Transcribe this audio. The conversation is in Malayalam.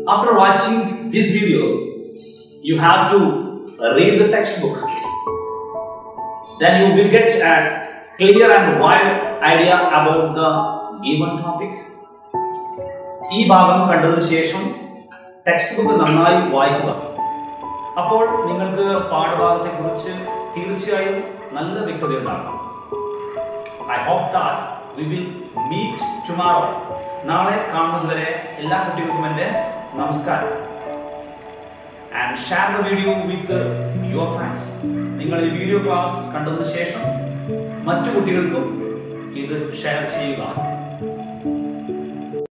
after watching this video, you have to read the textbook. Then you will get a clear and wide idea about the given topic. ഈ ഭാഗം കണ്ടതിന് ശേഷം ടെക്സ്റ്റ് ബുക്ക് നന്നായി വായിക്കുക അപ്പോൾ നിങ്ങൾക്ക് പാഠഭാഗത്തെക്കുറിച്ച് തീർച്ചയായും നല്ല വ്യക്തത ഉണ്ടാകും I hope that we will meet tomorrow നാളെ കാണുന്നതുവരെ എല്ലാ കുട്ടികൾക്കും എൻ്റെ നമസ്കാരം and share the video with your friends നിങ്ങൾ ഈ വീഡിയോ ക്ലാസ് കണ്ടതിന് ശേഷം മറ്റു കുട്ടികൾക്കും ഇത് ഷെയർ ചെയ്യുക